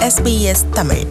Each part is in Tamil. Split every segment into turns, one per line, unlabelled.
SBS தமிழ்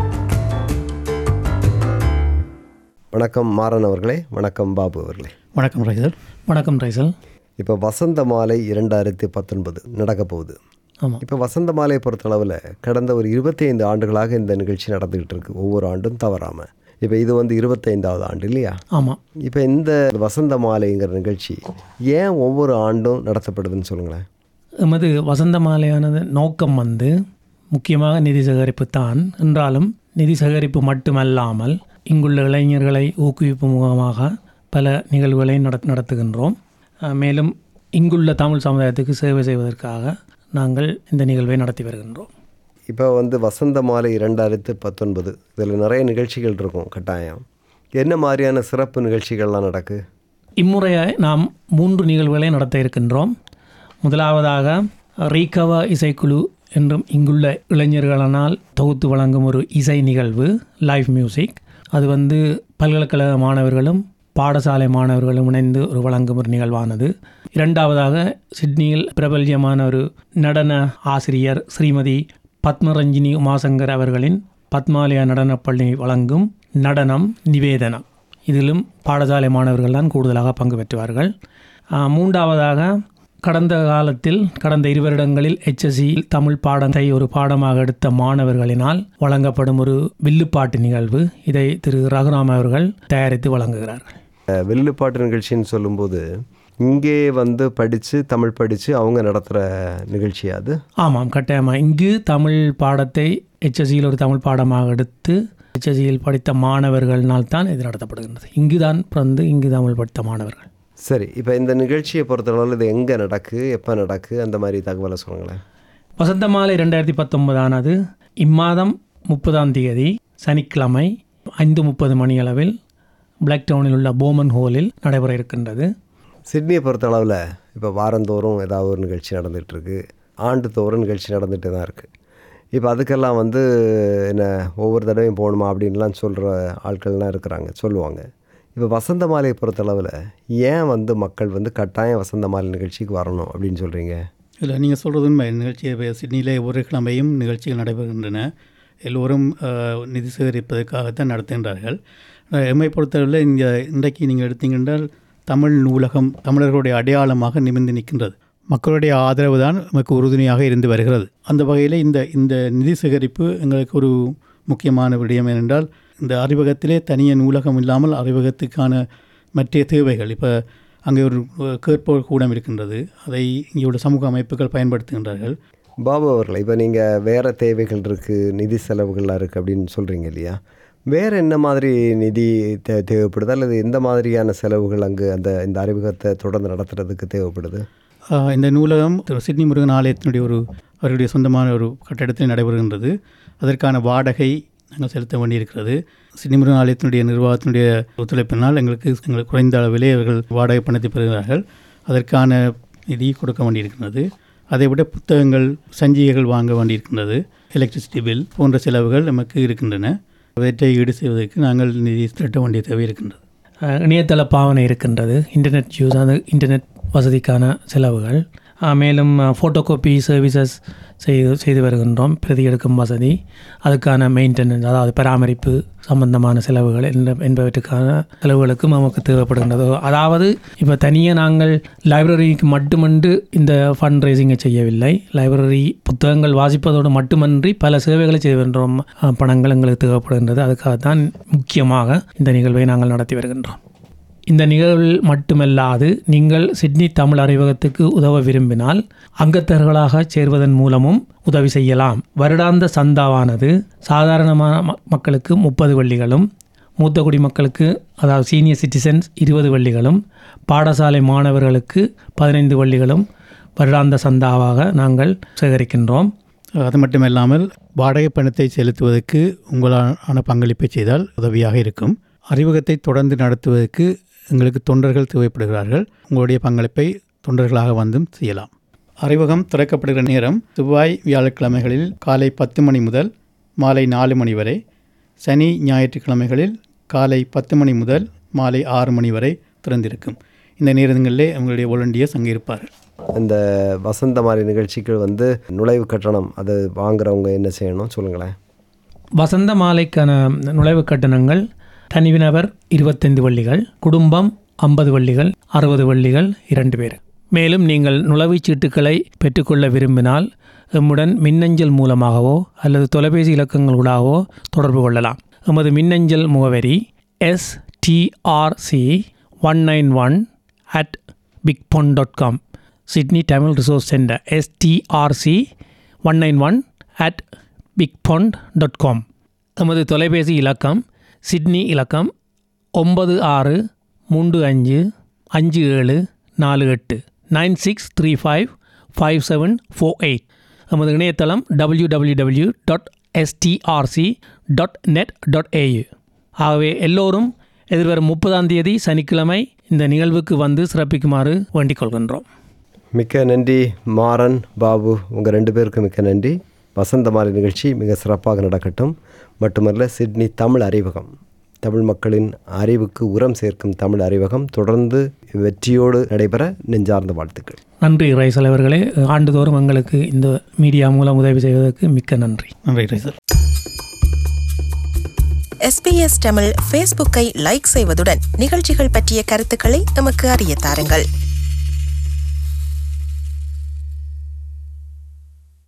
வணக்கம் மாறன் அவர்களே வணக்கம் பாபு அவர்களே
வணக்கம் ரைசல்
வணக்கம் ரைசல்
இப்போ வசந்த மாலை இரண்டாயிரத்தி பத்தொன்பது நடக்க போகுது
ஆமாம்
இப்போ வசந்த மாலையை பொறுத்தளவில் கடந்த ஒரு இருபத்தைந்து ஆண்டுகளாக இந்த நிகழ்ச்சி நடந்துக்கிட்டு இருக்கு ஒவ்வொரு ஆண்டும் தவறாமல் இப்போ இது வந்து இருபத்தைந்தாவது ஆண்டு இல்லையா
ஆமாம்
இப்போ இந்த வசந்த மாலைங்கிற நிகழ்ச்சி ஏன் ஒவ்வொரு ஆண்டும் நடத்தப்படுதுன்னு சொல்லுங்களேன்
எமது வசந்த மாலையானது நோக்கம் வந்து முக்கியமாக நிதி சேகரிப்பு தான் என்றாலும் நிதி சேகரிப்பு மட்டுமல்லாமல் இங்குள்ள இளைஞர்களை ஊக்குவிப்பு முகமாக பல நிகழ்வுகளை நட நடத்துகின்றோம் அஹ் மேலும் இங்குள்ள தமிழ் சமுதாயத்துக்கு சேவை செய்வதற்காக நாங்கள் இந்த நிகழ்வை நடத்தி வருகின்றோம்
இப்போ வந்து வசந்த மாலை இரண்டாயிரத்து பத்தொன்பது இதில் நிறைய நிகழ்ச்சிகள் இருக்கும் கட்டாயம் என்ன மாதிரியான சிறப்பு நிகழ்ச்சிகள்லாம் நடக்கு
இம்முறையாய் நாம் மூன்று நிகழ்வுகளை நடத்த இருக்கின்றோம் முதலாவதாக ரீகவா இசைக்குழு என்றும் இங்குள்ள இளைஞர்களால் தொகுத்து வழங்கும் ஒரு இசை நிகழ்வு லைவ் மியூசிக் அது வந்து பல்கலைக்கழக மாணவர்களும் பாடசாலை மாணவர்களும் இணைந்து ஒரு வழங்கும் ஒரு நிகழ்வானது இரண்டாவதாக சிட்னியில் பிரபல்யமான ஒரு நடன ஆசிரியர் ஸ்ரீமதி பத்மரஞ்சினி உமாசங்கர் அவர்களின் பத்மாலயா நடனப்பள்ளி வழங்கும் நடனம் நிவேதனம் இதிலும் பாடசாலை மாணவர்கள் தான் கூடுதலாக பங்கு பெற்றுவார்கள் ஆ, மூன்றாவதாக கடந்த காலத்தில் கடந்த இரு வருடங்களில் HSC தமிழ் பாடத்தை ஒரு பாடமாக எடுத்த மாணவர்களினால் வழங்கப்படும் ஒரு வில்லுப்பாட்டு நிகழ்வு இதை திரு ரகுராம் அவர்கள் தயாரித்து வழங்குகிறார்கள்
அஹ் வில்லுப்பாட்டு நிகழ்ச்சின்னு சொல்லும்போது இங்கே வந்து படித்து தமிழ் படித்து அவங்க நடத்துகிற நிகழ்ச்சி அது
ஆமாம் கட்டாயமாக இங்கு தமிழ் பாடத்தை HSCயில் ஒரு தமிழ் பாடமாக எடுத்து HSCயில் படித்த மாணவர்களினால் தான் இது நடத்தப்படுகின்றது இங்கு தான் பிறந்து இங்கு தமிழ் படித்த மாணவர்கள்
சரி இப்போ இந்த நிகழ்ச்சியை பொறுத்தளவில் இது எங்கே நடக்கு எப்போ நடக்கு அந்த மாதிரி தகவலை சொல்லுங்களேன்
வசந்த மாலை ரெண்டாயிரத்தி பத்தொன்பதானது இம்மாதம் முப்பதாம் தேதி சனிக்கிழமை ஐந்து முப்பது மணியளவில் பிளாக் டவுனில் உள்ள போமன் ஹோலில் நடைபெற இருக்கின்றது
சிட்னியை பொறுத்தளவில் இப்போ வாரந்தோறும் ஏதாவது ஒரு நிகழ்ச்சி நடந்துகிட்டு இருக்கு ஆண்டுதோறும் நிகழ்ச்சி நடந்துகிட்டு தான் இருக்குது இப்போ அதுக்கெல்லாம் வந்து என்ன ஒவ்வொரு தடவையும் போகணுமா அப்படின்லாம் சொல்கிற ஆட்கள்லாம் இருக்கிறாங்க சொல்லுவாங்க இப்போ வசந்த மாலையை பொறுத்தளவில் ஏன் வந்து மக்கள் வந்து கட்டாயம் வசந்த மாலை நிகழ்ச்சிக்கு வரணும் அப்படின்னு சொல்கிறீங்க
இல்லை நீங்கள் சொல்கிறது உண்மை நிகழ்ச்சி இப்போ சிட்னியிலே ஒவ்வொரு கிழமையும் நிகழ்ச்சிகள் நடைபெறுகின்றன எல்லோரும் அஹ், நிதி சேகரிப்பதற்காகத்தான் நடத்துகின்றார்கள் அஹ், எம்மை பொறுத்தவரையில் இந்த இன்றைக்கு நீங்கள் எடுத்தீங்கன்றால் தமிழ் நூலகம் தமிழர்களுடைய அடையாளமாக நிமிர்ந்து நிற்கின்றது மக்களுடைய ஆதரவு தான் நமக்கு உறுதுணையாக இருந்து வருகிறது அந்த வகையில் இந்த இந்த நிதி சேகரிப்பு எங்களுக்கு ஒரு முக்கியமான விடயம் ஏனென்றால் இந்த அறிவகத்திலே தனிய நூலகம் இல்லாமல் அறிவகத்துக்கான மற்ற தேவைகள் இப்போ அங்கே ஒரு அஹ், கேட்போர் கூடம் இருக்கின்றது அதை இங்கே உள்ள சமூக அமைப்புகள் பயன்படுத்துகின்றார்கள்
பாபு அவர்கள் இப்போ நீங்கள் வேறு தேவைகள் இருக்குது நிதி செலவுகள்லாம் இருக்குது அப்படின்னு சொல்கிறீங்க இல்லையா வேறு என்ன மாதிரி நிதி தே தேவைப்படுது அல்லது எந்த மாதிரியான செலவுகள் அங்கு அந்த இந்த அறிமுகத்தை தொடர்ந்து நடத்துறதுக்கு தேவைப்படுது
ஆஹ் இந்த நூலகம் திரு சிட்னி முருகன் ஆலயத்தினுடைய ஒரு அவருடைய சொந்தமான ஒரு கட்டடத்தில் நடைபெறுகின்றது அதற்கான வாடகை நாங்கள் செலுத்த வேண்டியிருக்கிறது சிட்னி முருகன் ஆலயத்தினுடைய நிர்வாகத்தினுடைய ஒத்துழைப்பினால் எங்களுக்கு எங்களுக்கு குறைந்த அளவிலே அவர்கள் வாடகை பணத்தை பெறுகிறார்கள் அதற்கான நிதி கொடுக்க வேண்டியிருக்கிறது அதை விட புத்தகங்கள் சஞ்சிகைகள் வாங்க வேண்டியிருக்கின்றது எலக்ட்ரிசிட்டி பில் போன்ற செலவுகள் நமக்கு இருக்கின்றன அவற்றை ஈடு செய்வதற்கு நாங்கள் நிதி திரட்ட வேண்டிய தேவை இருக்கின்றது
அஹ், இணையதள பாவனை இருக்கின்றது இன்டர்நெட் யூஸ் அந்த இன்டர்நெட் வசதிக்கான செலவுகள் அஹ், மேலும் ஃபோட்டோ காப்பி சர்வீசஸ் செய்து செய்து வருகின்றோம் பிரதி எடுக்கும் வசதி அதுக்கான மெயின்டெனன்ஸ் அதாவது பராமரிப்பு சம்பந்தமான செலவுகள் என்ப- என்பவற்றுக்கான செலவுகளுக்கும் நமக்கு தேவைப்படுகின்றது அதாவது இப்போ தனியாக நாங்கள் லைப்ரரிக்கு மட்டுமன்று இந்த ஃபண்ட் ரைசிங்கை செய்யவில்லை லைப்ரரி புத்தகங்கள் வாசிப்பதோடு மட்டுமன்றி பல சேவைகளை செய்கின்றோம் அஹ், பணங்கள் எங்களுக்கு தேவைப்படுகின்றது அதுக்காகத்தான் முக்கியமாக இந்த நிகழ்வை நாங்கள் நடத்தி வருகின்றோம் இந்த நிகழ்வில் மட்டுமல்லாது நீங்கள் சிட்னி தமிழ் அறிவகத்துக்கு உதவ விரும்பினால் அங்கத்தர்களாக சேர்வதன் மூலமும் உதவி செய்யலாம் வருடாந்த சந்தாவானது சாதாரணமான ம- மக்களுக்கு முப்பது வெள்ளிகளும் மூத்த குடிமக்களுக்கு அதாவது சீனியர் சிட்டிசன்ஸ் இருபது வெள்ளிகளும் பாடசாலை மாணவர்களுக்கு பதினைந்து வெள்ளிகளும் வருடாந்த சந்தாவாக நாங்கள் சேகரிக்கின்றோம்
அது மட்டுமல்லாமல் வாடகை பணத்தை செலுத்துவதற்கு உங்களான பங்களிப்பை செய்தால் உதவியாக இருக்கும் அறிவகத்தை தொடர்ந்து நடத்துவதற்கு எங்களுக்கு தொண்டர்கள் தேவைப்படுகிறார்கள் உங்களுடைய பங்களிப்பை தொண்டர்களாக வந்தும் செய்யலாம் அறிவகம் திறக்கப்படுகிற நேரம் செவ்வாய் வியாழக்கிழமைகளில் காலை பத்து மணி முதல் மாலை நாலு மணி வரை சனி ஞாயிற்றுக்கிழமைகளில் காலை பத்து மணி முதல் மாலை ஆறு மணி வரை திறந்திருக்கும் இந்த நேரங்களிலே உங்களுடைய வாலண்டியர்ஸ் அங்கே இருப்பார்கள்
இந்த வசந்த மாதிரி நிகழ்ச்சிக்கு வந்து நுழைவு கட்டணம் அது வாங்குறவங்க என்ன செய்யணும் சொல்லுங்களேன்
வசந்த மாலைக்கான நுழைவுக் கட்டணங்கள் தனிநபர் இருபத்தைந்து வள்ளிகள் குடும்பம் ஐம்பது வள்ளிகள் அறுபது வள்ளிகள் இரண்டு பேர் மேலும் நீங்கள் நுழைவுச் சீட்டுகளை பெற்றுக்கொள்ள விரும்பினால் எம்முடன் மின்னஞ்சல் மூலமாகவோ அல்லது தொலைபேசி இலக்கங்களூடாகவோ தொடர்பு கொள்ளலாம் எமது மின்னஞ்சல் முகவரி STRC one nine one at Bigpond dot com Sydney Tamil resource centre STRC one nine one at Bigpond dot com எமது தொலைபேசி இலக்கம் சிட்னி இலக்கம் ஒன்பது ஆறு மூன்று அஞ்சு அஞ்சு ஏழு நாலு எட்டு nine six three five five seven four eight எமது இணையதளம் W W W dot STRC dot net dot AU ஆகவே எல்லோரும் எதிர்வரும் முப்பதாம் தேதி சனிக்கிழமை இந்த நிகழ்வுக்கு வந்து சிறப்பிக்குமாறு வேண்டிக் கொள்கின்றோம்
மிக்க நன்றி மாறன் பாபு உங்கள் ரெண்டு பேருக்கும் மிக்க நன்றி வசந்த மாலை நிகழ்ச்சி மிக சிறப்பாக நடக்கட்டும் மட்டுமல்ல சிட்னி தமிழ் அறிவகம் தமிழ் மக்களின் அறிவுக்கு உரம் சேர்க்கும் தமிழ் அறிவகம் தொடர்ந்து வெற்றியோடு நடைபெற நெஞ்சார்ந்த வாழ்த்துக்கள்
நன்றி ரைசல் அவர்களே ஆண்டுதோறும் எங்களுக்கு இந்த மீடியா மூலம் உதவி செய்வதற்கு மிக்க நன்றி
நன்றி ரைசல்
எஸ்பிஎஸ் தமிழ் ஃபேஸ்புக்கை லைக் செய்வதுடன் நிகழ்ச்சிகள் பற்றிய கருத்துக்களை எமக்கு அறிய தாருங்கள்